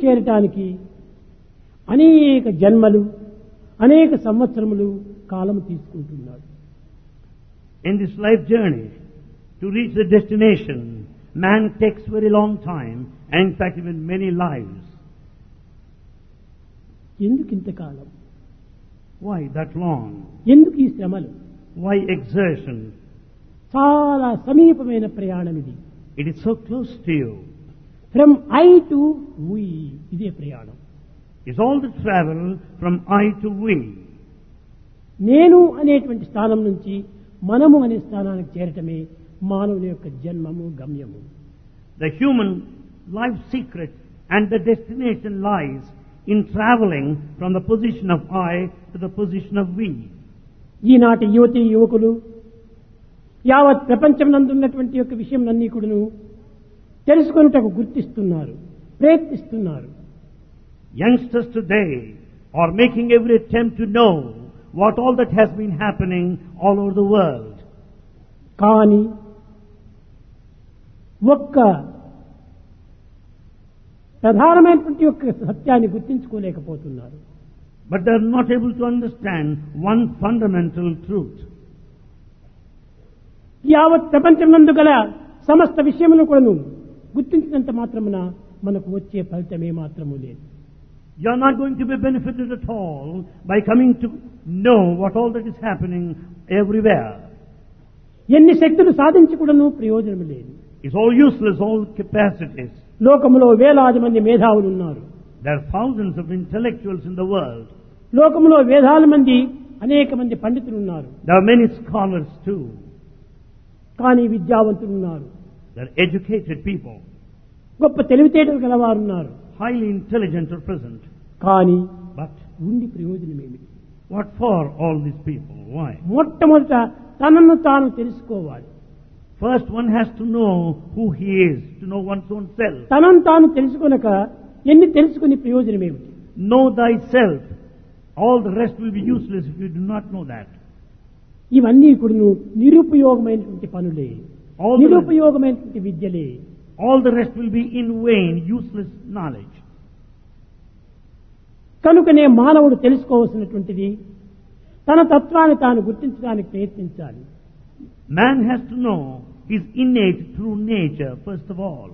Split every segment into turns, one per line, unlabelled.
చేరటానికి అనేక జన్మలు అనేక సంవత్సరములు కాలం తీసుకుంటున్నాడు
In this life journey, to reach the destination, man takes very long time, and in fact even many lives.
ఎందుకు ఇంతకాలం
Why that long?
ఎందుకు ఈ శ్రమలు
Why exertion?
చాలా సమీపమైన ప్రయాణం ఇది
It is so close to you.
From I to we ఇదే ప్రయాణం
It's all the travel from I to we.
నేను అనేటువంటి స్థానం నుంచి మనము అనే స్థానానికి చేరటమే మానవుని యొక్క జన్మము గమ్యము
The human life secret and the destination lies in traveling from the position of I to the position of we.
ఈనాటి యువతి యువకులు యావత్ ప్రపంచం నందున్నటువంటి యొక్క విషయం నన్నీ కూడాను తెలుసుకొనుటకు గుర్తిస్తున్నారు ప్రయత్నిస్తున్నారు
Youngsters today are making every attempt to know what all that has been happening all over the world.
కానీ ఒక్క ప్రధానమైనటువంటి యొక్క సత్యాన్ని గుర్తించుకోలేకపోతున్నారు
But they are not able to understand one fundamental truth.
యావత్ ప్రపంచం నందు గల సమస్త విషయములను కూడాను గుర్తించినంత మాత్రమున మనకు వచ్చే ఫలితమే మాత్రము లేదు
You are not going to be benefited at all by coming to know what all that is happening everywhere.
ఎన్ని శక్తులు సాధించి కూడాను ప్రయోజనం లేదు
It's all useless, all capacities.
లోకములో వేలాది మంది మేధావులు ఉన్నారు
There are thousands of intellectuals in the world.
లోకములో వేలాది మంది అనేక మంది పండితులు ఉన్నారు
There are many scholars too.
కానీ విద్యావంతులు ఉన్నారు
There are educated people,
గొప్ప తెలివితేటలు గలవారు ఉన్నారు
highly intelligent are present.
కానీ
But
ఉండి ప్రయోజనం ఏమిటి
what for all these people? Why?
మొట్టమొదట తనను తాను తెలుసుకోవాలి
First, one has to know who he is, to know one's own self.
తనను తాను తెలుసుకొనక ఎన్ని తెలుసుకుని ప్రయోజనం ఏమిటి
Know thyself. All the rest will be useless if you do not know that.
ఇవన్నీ కూడా నిరుపయోగమైనటువంటి పనులే
All the, rest,
నిరుపయోగమైనటువంటి విద్యలే
all the rest will be in vain, useless knowledge.
కనుకనే మానవుడు తెలుసుకోవాల్సినటువంటిది తన తత్వాన్ని తాను గుర్తించడానికి ప్రయత్నించాలి
Man has to know his innate true nature, first of all.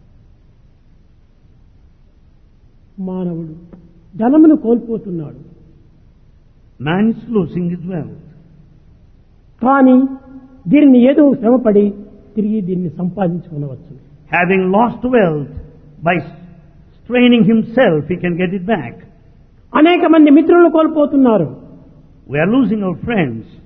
మానవుడు ధనమును కోల్పోతున్నాడు
Man is losing his wealth.
కానీ దీనిని ఏదో శ్రమపడి తిరిగి దీన్ని సంపాదించుకునవచ్చు
Having lost wealth, by straining himself, he can get it back.
అనేక మంది మిత్రులను కోల్పోతున్నారు
We are losing our friends.